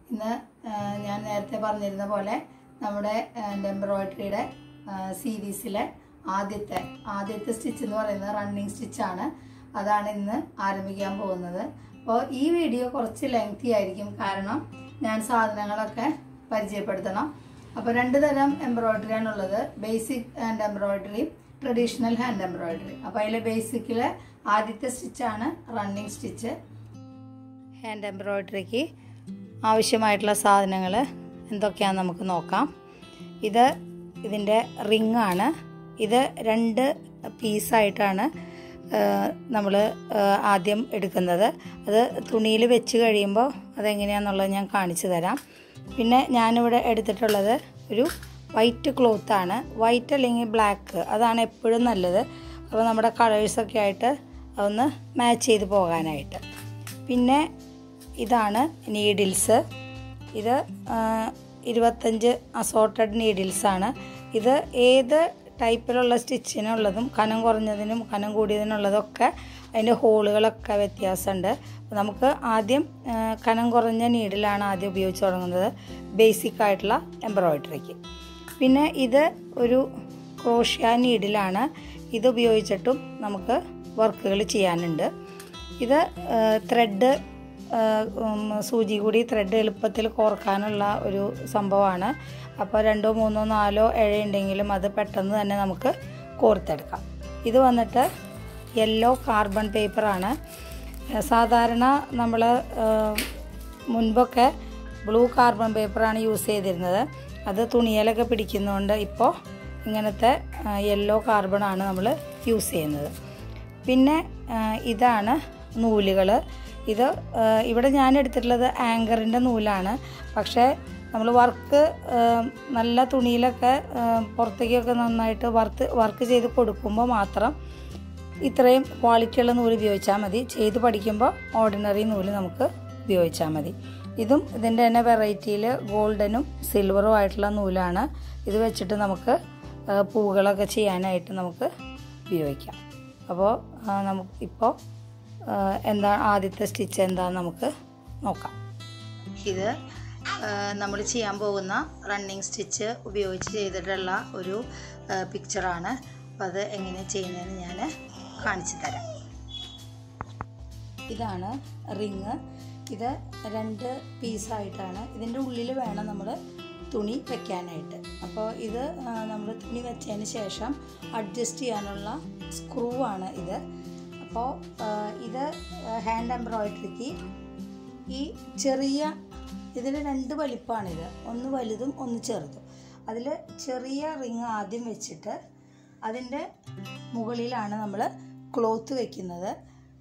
ഇന്ന് ആ, ഞാൻ നേരത്തെ പറഞ്ഞിരുന്ന പോലെ നമ്മുടെ എംബ്രോയിഡറിയുടെ സീരീസിലെ ആദ്യത്തെ ആദ്യത്തെ സ്റ്റിച്ച് എന്ന് പറയുന്നത് റണ്ണിങ് സ്റ്റിച്ചാണ് അതാണ് ഇന്ന് ആരംഭിക്കാൻ പോകുന്നത് അപ്പോൾ ഈ വീഡിയോ കുറച്ച് ലെങ്തി ആയിരിക്കും കാരണം ഞാൻ സാധനങ്ങളൊക്കെ പരിചയപ്പെടുത്തണം അപ്പോൾ രണ്ട് തരം എംബ്രോയിഡറി ആണുള്ളത് basic hand embroidery traditional hand embroidery അപ്പോൾ അതിലെ ബേസിക്കിലെ ആദ്യത്തെ സ്റ്റിച്ചാണ് റണ്ണിങ് സ്റ്റിച്ച് ഹാൻഡ് എംബ്രോയിഡറിക്ക് ആവശ്യമായിട്ടുള്ള സാധനങ്ങൾ എന്തൊക്കെയാണെന്ന് നമുക്ക് നോക്കാം ഇത് ഇതിൻ്റെ റിങ് ആണ് ഇത് രണ്ട് പീസായിട്ടാണ് നമ്മൾ ആദ്യം എടുക്കുന്നത് അത് തുണിയിൽ വെച്ച് കഴിയുമ്പോൾ അതെങ്ങനെയാണെന്നുള്ളത് ഞാൻ കാണിച്ചു തരാം പിന്നെ ഞാനിവിടെ എടുത്തിട്ടുള്ളത് ഒരു വൈറ്റ് ക്ലോത്താണ് വൈറ്റ് അല്ലെങ്കിൽ ബ്ലാക്ക് അതാണ് എപ്പോഴും നല്ലത് അപ്പോൾ നമ്മുടെ കളേഴ്സൊക്കെ ആയിട്ട് അതൊന്ന് മാച്ച് ചെയ്ത് പോകാനായിട്ട് പിന്നെ ഇതാണ് നീഡിൽസ് ഇത് ആ, ഇരുപത്തഞ്ച് അസോർട്ടഡ് നീഡിൽസാണ് ഇത് ഏത് ടൈപ്പിലുള്ള സ്റ്റിച്ചിനുള്ളതും കനം കുറഞ്ഞതിനും കനം കൂടിയതിനുള്ളതൊക്കെ അതിൻ്റെ ഹോളുകളൊക്കെ വ്യത്യാസമുണ്ട് അപ്പോൾ നമുക്ക് ആദ്യം ആ, കനം കുറഞ്ഞ നീഡിലാണ് ആദ്യം ഉപയോഗിച്ച് തുടങ്ങുന്നത് ബേസിക് ആയിട്ടുള്ള എംബ്രോയിഡറിക്ക് പിന്നെ ഇത് ഒരു ക്രോഷ്യ നീഡിലാണ് ഇത് ഉപയോഗിച്ചിട്ടും നമുക്ക് വർക്കുകൾ ചെയ്യാനുണ്ട് ഇത് ത്രെഡ് സൂചി കൂടി ത്രെഡ് എളുപ്പത്തിൽ കോർക്കാനുള്ള ഒരു സംഭവമാണ് അപ്പോൾ രണ്ടോ മൂന്നോ നാലോ ഇഴയുണ്ടെങ്കിലും അത് പെട്ടെന്ന് തന്നെ നമുക്ക് കോർത്തെടുക്കാം ഇത് വന്നിട്ട് യെല്ലോ കാർബൺ പേപ്പറാണ് സാധാരണ നമ്മൾ മുൻപൊക്കെ ബ്ലൂ കാർബൺ പേപ്പറാണ് യൂസ് ചെയ്തിരുന്നത് അത് തുണിയിലൊക്കെ പിടിക്കുന്നതുകൊണ്ട് ഇപ്പോൾ ഇങ്ങനത്തെ യെല്ലോ കാർബണാണ് നമ്മൾ യൂസ് ചെയ്യുന്നത് പിന്നെ ആ, ഇതാണ് നൂലുകൾ ഇത് ആ, ഇവിടെ ഞാൻ എടുത്തിട്ടുള്ളത് ആങ്കറിൻ്റെ നൂലാണ് പക്ഷേ നമ്മൾ വർക്ക് നല്ല തുണിയിലൊക്കെ ആ, പുറത്തേക്കൊക്കെ നന്നായിട്ട് വർക്ക് വർക്ക് ചെയ്ത് കൊടുക്കുമ്പോൾ മാത്രം ഇത്രയും ക്വാളിറ്റിയുള്ള നൂല് ഉപയോഗിച്ചാൽ മതി ചെയ്ത് പഠിക്കുമ്പോൾ ഓർഡിനറി നൂല് നമുക്ക് ഉപയോഗിച്ചാൽ മതി ഇതും ഇതിൻ്റെ തന്നെ വെറൈറ്റിയിൽ ഗോൾഡനും സിൽവറും ആയിട്ടുള്ള നൂലാണ് ഇത് വെച്ചിട്ട് നമുക്ക് ആ, പൂവുകളൊക്കെ ചെയ്യാനായിട്ട് നമുക്ക് ഉപയോഗിക്കാം അപ്പോൾ നമുക്ക് ഇപ്പോൾ എന്താ ആദ്യത്തെ സ്റ്റിച്ച് എന്താണെന്ന് നമുക്ക് നോക്കാം ഇത് നമ്മൾ ചെയ്യാൻ പോകുന്ന റണ്ണിങ് സ്റ്റിച്ച് ഉപയോഗിച്ച് ചെയ്തിട്ടുള്ള ഒരു പിക്ചറാണ് അപ്പോൾ അത് എങ്ങനെ ചെയ്യുന്നതെന്ന് ഞാൻ കാണിച്ചു തരാം ഇതാണ് റിങ് ഇത് രണ്ട് പീസായിട്ടാണ് ഇതിൻ്റെ ഉള്ളിൽ വേണം നമ്മൾ തുണി വെക്കാനായിട്ട് അപ്പോൾ ഇത് നമ്മൾ തുണി വെച്ചതിന് ശേഷം അഡ്ജസ്റ്റ് ചെയ്യാനുള്ള സ്ക്രൂ ആണ് ഇത് അപ്പോൾ ഇത് ഹാൻഡ് എംബ്രോയിഡറിക്ക് ഈ ചെറിയ ഇതിൽ രണ്ട് വലിപ്പമാണിത് ഒന്ന് വലുതും ഒന്ന് ചെറുതും അതിൽ ചെറിയ റിങ് ആദ്യം വെച്ചിട്ട് അതിൻ്റെ മുകളിലാണ് നമ്മൾ ക്ലോത്ത് വെക്കുന്നത്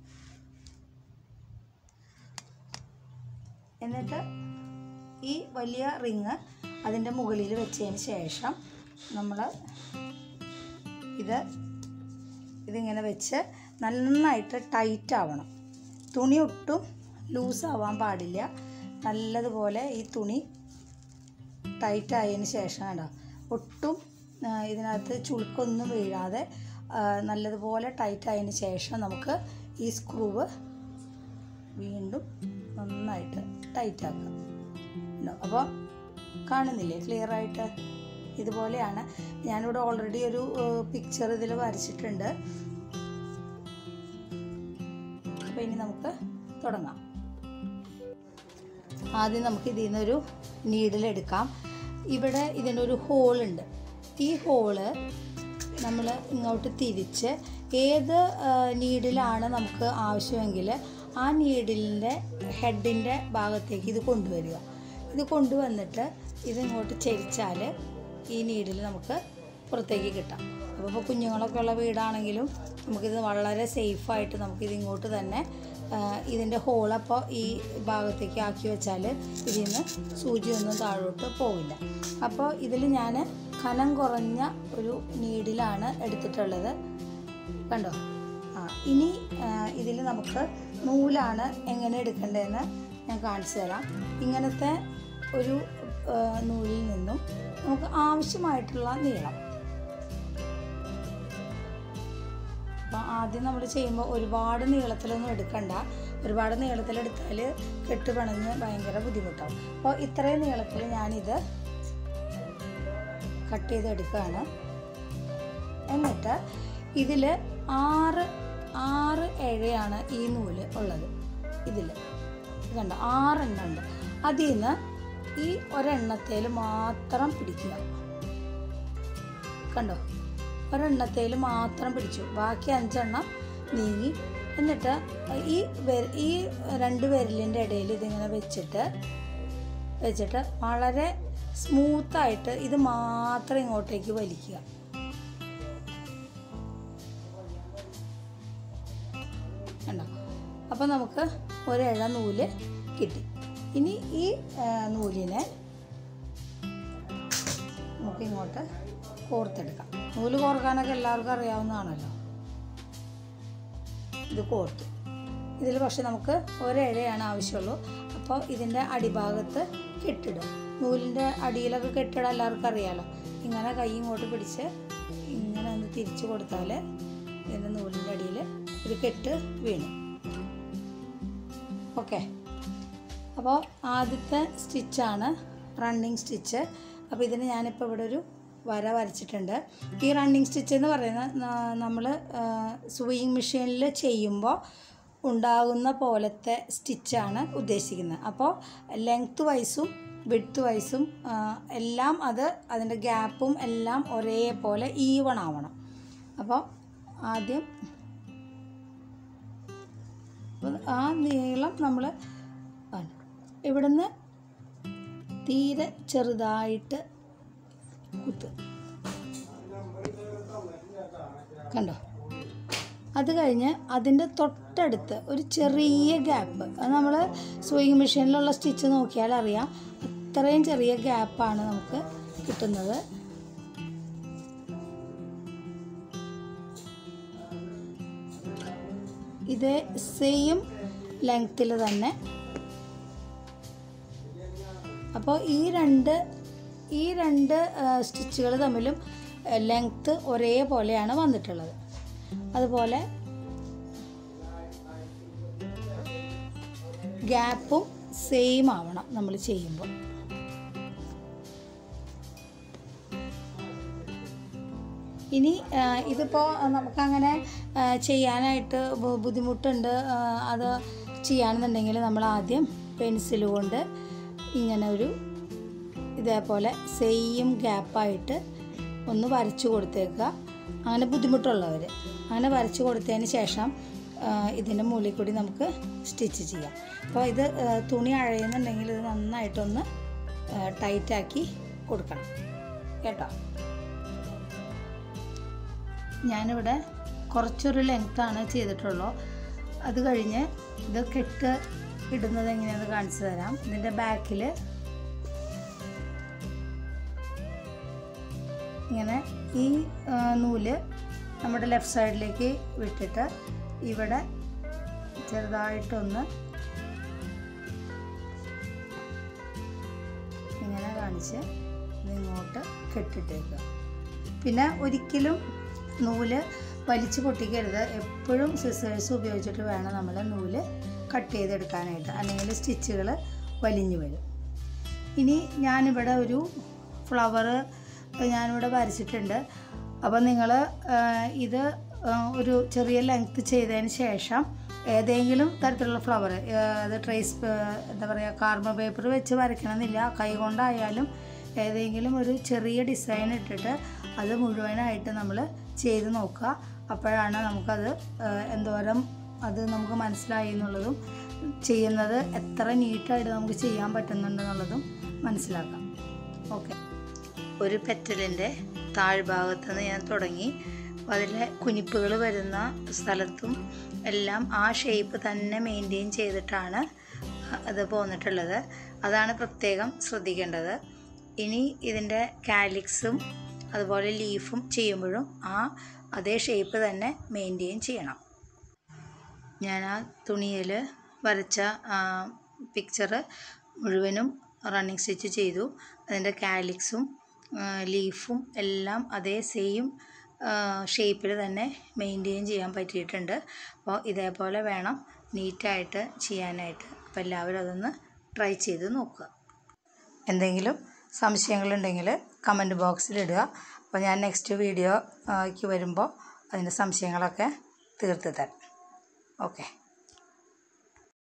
എന്നിട്ട് ഈ വലിയ റിങ് അതിൻ്റെ മുകളിൽ വെച്ചതിന് ശേഷം നമ്മൾ ഇത് ഇതിങ്ങനെ വെച്ച് നന്നായിട്ട് ടൈറ്റ് ആവണം തുണി ഒട്ടും ലൂസ് ആവാൻ പാടില്ല നല്ലതുപോലെ ഈ തുണി ടൈറ്റ് ആയതിന് ശേഷം കേട്ടോ ഒട്ടും ആ, ഇതിനകത്ത് ചുളുക്കൊന്നും വീഴാതെ ആ, നല്ലതുപോലെ ടൈറ്റ് ആയതിന് ശേഷം നമുക്ക് ഈ സ്ക്രൂവ് വീണ്ടും നന്നായിട്ട് ടൈറ്റ് ആക്കാം ഉണ്ടോ അപ്പോൾ കാണുന്നില്ലേ ക്ലിയർ ആയിട്ട് ഇതുപോലെയാണ് ഞാനിവിടെ ഓൾറെഡി ഒരു പിക്ചർ ഇതിൽ വരച്ചിട്ടുണ്ട് അപ്പോൾ ഇനി നമുക്ക് തുടങ്ങാം ആദ്യം നമുക്ക് ഇതിൽ നിന്നൊരു നീഡിലെടുക്കാം ഇവിടെ ഇതിനൊരു ഹോളുണ്ട് ഈ ഹോള് നമ്മൾ ഇങ്ങോട്ട് തിരിച്ച് ഏത് നീഡിലാണ് നമുക്ക് ആവശ്യമെങ്കിൽ ആ നീഡിലിൻ്റെ ഹെഡിൻ്റെ ഭാഗത്തേക്ക് ഇത് കൊണ്ടുവരിക ഇത് കൊണ്ടുവന്നിട്ട് ഇതിങ്ങോട്ട് ചെരിച്ചാൽ ഈ നീഡിൽ നമുക്ക് പുറത്തേക്ക് കിട്ടാം അപ്പോൾ ഇപ്പോൾ കുഞ്ഞുങ്ങളൊക്കെ ഉള്ള വീടാണെങ്കിലും നമുക്കിത് വളരെ സേഫായിട്ട് നമുക്കിത് ഇങ്ങോട്ട് തന്നെ ആ, ഇതിൻ്റെ ഹോളപ്പോൾ ഈ ഭാഗത്തേക്ക് ആക്കി വെച്ചാൽ ഇതിൽ നിന്ന് സൂചിയൊന്നും താഴോട്ട് പോവില്ല അപ്പോൾ ഇതിൽ ഞാൻ കനം കുറഞ്ഞ ഒരു നീഡിലാണ് എടുത്തിട്ടുള്ളത് കണ്ടോ ആ ഇനി ഇതിൽ നമുക്ക് നൂലാണ് എങ്ങനെ എടുക്കേണ്ടതെന്ന് ഞാൻ കാണിച്ചു തരാം ഇങ്ങനത്തെ ഒരു ആ, നൂലിൽ നിന്നും നമുക്ക് ആവശ്യമായിട്ടുള്ള നീളം അപ്പോൾ ആദ്യം നമ്മൾ ചെയ്യുമ്പോൾ ഒരുപാട് നീളത്തിലൊന്നും എടുക്കണ്ട ഒരുപാട് നീളത്തിലെടുത്താൽ കെട്ട് പണഞ്ഞ് ഭയങ്കര ബുദ്ധിമുട്ടാവും അപ്പോൾ ഇത്രയും നീളത്തിൽ ഞാനിത് കട്ട് ചെയ്തെടുക്കുകയാണ് എന്നിട്ട് ഇതിൽ ആറ് ആറ് ഇഴയാണ് ഈ നൂല് ഉള്ളത് ഇതിൽ കണ്ടോ ആറെണ്ണം ഉണ്ട് അതിൽ നിന്ന് ഈ ഒരെണ്ണത്തേൽ മാത്രം പിടിക്കുക കണ്ടോ ഒരെണ്ണത്തേൽ മാത്രം പിടിച്ചു ബാക്കി അഞ്ചെണ്ണം നീങ്ങി എന്നിട്ട് ഈ വെ- ഈ രണ്ട് വിരലിൻ്റെ ഇടയിൽ ഇതിങ്ങനെ വെച്ചിട്ട് വെച്ചിട്ട് വളരെ സ്മൂത്തായിട്ട് ഇത് മാത്രം ഇങ്ങോട്ടേക്ക് വലിക്കുക കണ്ടോ അപ്പോൾ നമുക്ക് ഒരിഴ നൂല് കിട്ടി ഇനി ഈ ആ, നൂലിനെ നമുക്ക് ഇങ്ങോട്ട് കോർത്തെടുക്കാം നൂല് കോർക്കാനൊക്കെ എല്ലാവർക്കും അറിയാവുന്നതാണല്ലോ ഇത് കോർത്തു ഇതിൽ പക്ഷെ നമുക്ക് ഒരിഴയാണ് ആവശ്യമുള്ളൂ അപ്പോൾ ഇതിൻ്റെ അടിഭാഗത്ത് കെട്ടിടും നൂലിൻ്റെ അടിയിലൊക്കെ കെട്ടിടാൻ എല്ലാവർക്കും അറിയാമല്ലോ ഇങ്ങനെ കൈ ഇങ്ങോട്ട് പിടിച്ച് ഇങ്ങനെ ഒന്ന് തിരിച്ചു കൊടുത്താൽ ഇതിൻ്റെ നൂലിൻ്റെ അടിയിൽ ഒരു കെട്ട് വീണു ഓക്കെ അപ്പോൾ ആദ്യത്തെ സ്റ്റിച്ചാണ് റണ്ണിങ് സ്റ്റിച്ച് അപ്പോൾ ഇതിന് ഞാനിപ്പോൾ ഇവിടെ ഒരു വര വരച്ചിട്ടുണ്ട് ഈ റണ്ണിങ് സ്റ്റിച്ച് എന്ന് പറയുന്നത് നമ്മൾ സൂയിങ് മെഷീനിൽ ചെയ്യുമ്പോൾ ഉണ്ടാകുന്ന പോലത്തെ സ്റ്റിച്ചാണ് ഉദ്ദേശിക്കുന്നത് അപ്പോൾ ലെങ്ത്ത് വൈസും വിഡ്ത്ത് വൈസും എല്ലാം അത് അതിൻ്റെ ഗ്യാപ്പും എല്ലാം ഒരേപോലെ ഈവൺ ആവണം അപ്പോൾ ആദ്യം അപ്പോൾ ആ നീളം നമ്മൾ ഇവിടുന്ന് തീരെ ചെറുതായിട്ട് കുത്ത് കണ്ടോ അത് കഴിഞ്ഞ് അതിൻ്റെ തൊട്ടടുത്ത് ഒരു ചെറിയ ഗ്യാപ്പ് അത് നമ്മൾ സൂയിങ് മെഷീനിലുള്ള സ്റ്റിച്ച് നോക്കിയാൽ അറിയാം അത്രയും ചെറിയ ഗ്യാപ്പാണ് നമുക്ക് കിട്ടുന്നത് ഇതേ സെയിം ലെങ്ത്തിൽ തന്നെ അപ്പോൾ ഈ രണ്ട് ഈ രണ്ട് സ്റ്റിച്ചുകൾ തമ്മിലും ലെങ്ത്ത് ഒരേപോലെയാണ് വന്നിട്ടുള്ളത് അതുപോലെ ഗ്യാപ്പും സെയിം ആവണം നമ്മൾ ചെയ്യുമ്പോൾ ഇനി ആ, ഇതിപ്പോൾ നമുക്കങ്ങനെ ആ, ചെയ്യാനായിട്ട് ബു- ബുദ്ധിമുട്ടുണ്ട് ആ, അത് ചെയ്യുകയാണെന്നുണ്ടെങ്കിൽ നമ്മൾ ആദ്യം പെൻസിൽ കൊണ്ട് ഇങ്ങനെ ഒരു ഇതേപോലെ സെയിം ഗ്യാപ്പായിട്ട് ഒന്ന് വരച്ചു കൊടുത്തേക്കുക അങ്ങനെ ബുദ്ധിമുട്ടുള്ളവർ അങ്ങനെ വരച്ചു കൊടുത്തതിന് ശേഷം ആ, ഇതിൻ്റെ മുകളിൽ കൂടി നമുക്ക് സ്റ്റിച്ച് ചെയ്യാം അപ്പോൾ ഇത് ആ, തുണി അഴയുന്നുണ്ടെങ്കിൽ ഇത് നന്നായിട്ടൊന്ന് ആ, ടൈറ്റാക്കി കൊടുക്കണം കേട്ടോ ഞാനിവിടെ കുറച്ചൊരു ലെങ്ത്താണ് ചെയ്തിട്ടുള്ളൂ അത് കഴിഞ്ഞ് ഇത് കെട്ട് ഇടുന്നത് എങ്ങനെയാണെന്ന് കാണിച്ചു തരാം ഇതിൻ്റെ ബാക്കിൽ ഇങ്ങനെ ഈ ആ, നൂല് നമ്മുടെ ലെഫ്റ്റ് സൈഡിലേക്ക് വിട്ടിട്ട് ഇവിടെ ചെറുതായിട്ടൊന്ന് ഇങ്ങനെ കാണിച്ച് ഇതിങ്ങോട്ട് കെട്ടിട്ടേക്കുക പിന്നെ ഒരിക്കലും നൂല് വലിച്ചു പൊട്ടിക്കരുത് എപ്പോഴും സിസേഴ്സ് ഉപയോഗിച്ചിട്ട് വേണം നമ്മൾ നൂല് കട്ട് ചെയ്തെടുക്കാനായിട്ട് അല്ലെങ്കിൽ സ്റ്റിച്ചുകൾ വലിഞ്ഞു വരും ഇനി ഞാനിവിടെ ഒരു ഫ്ലവർ ഞാനിവിടെ വരച്ചിട്ടുണ്ട് അപ്പോൾ നിങ്ങൾ ഇത് ആ, ഒരു ചെറിയ ലെങ്ത്ത് ചെയ്തതിന് ശേഷം ഏതെങ്കിലും തരത്തിലുള്ള ഫ്ലവർ അത് ട്രേസ് എന്താ പറയുക കാർബൺ പേപ്പർ വെച്ച് വരയ്ക്കണമെന്നില്ല കൈ കൊണ്ടായാലും ഏതെങ്കിലും ഒരു ചെറിയ ഡിസൈൻ ഇട്ടിട്ട് അത് മുഴുവനായിട്ട് നമ്മൾ ചെയ്ത് നോക്കുക അപ്പോഴാണ് നമുക്കത് ആ, എന്തോരം അത് നമുക്ക് മനസ്സിലായി എന്നുള്ളതും ചെയ്യുന്നത് എത്ര നീറ്റായിട്ട് നമുക്ക് ചെയ്യാൻ പറ്റുന്നുണ്ടെന്നുള്ളതും മനസ്സിലാക്കാം ഓക്കെ ഒരു പെറ്റലിൻ്റെ താഴ്ഭാഗത്ത് നിന്ന് ഞാൻ തുടങ്ങി അതിലെ കുനിപ്പുകൾ വരുന്ന സ്ഥലത്തും എല്ലാം ആ ഷേപ്പ് തന്നെ മെയിൻറ്റെയിൻ ചെയ്തിട്ടാണ് അത് പോന്നിട്ടുള്ളത് അതാണ് പ്രത്യേകം ശ്രദ്ധിക്കേണ്ടത് ഇനി ഇതിൻ്റെ കാലിക്സും അതുപോലെ ലീഫും ചെയ്യുമ്പോഴും ആ അതേ ഷേപ്പ് തന്നെ മെയിൻറ്റെയിൻ ചെയ്യണം ഞാൻ ആ തുണിയിൽ വരച്ച പിക്ചർ മുഴുവനും റണ്ണിങ് സ്റ്റിച്ച് ചെയ്തു അതിൻ്റെ കാലിക്സും ലീഫും എല്ലാം അതേ സെയിം ഷേപ്പിൽ തന്നെ മെയിൻറ്റെയിൻ ചെയ്യാൻ പറ്റിയിട്ടുണ്ട് അപ്പോൾ ഇതേപോലെ വേണം നീറ്റായിട്ട് ചെയ്യാനായിട്ട് അപ്പോൾ എല്ലാവരും അതൊന്ന് ട്രൈ ചെയ്ത് നോക്കുക എന്തെങ്കിലും സംശയങ്ങളുണ്ടെങ്കിൽ കമൻറ്റ് ബോക്സിലിടുക അപ്പോൾ ഞാൻ നെക്സ്റ്റ് വീഡിയോയ്ക്ക് വരുമ്പോൾ അതിൻ്റെ സംശയങ്ങളൊക്കെ തീർത്ത് തരാം ഓക്കെ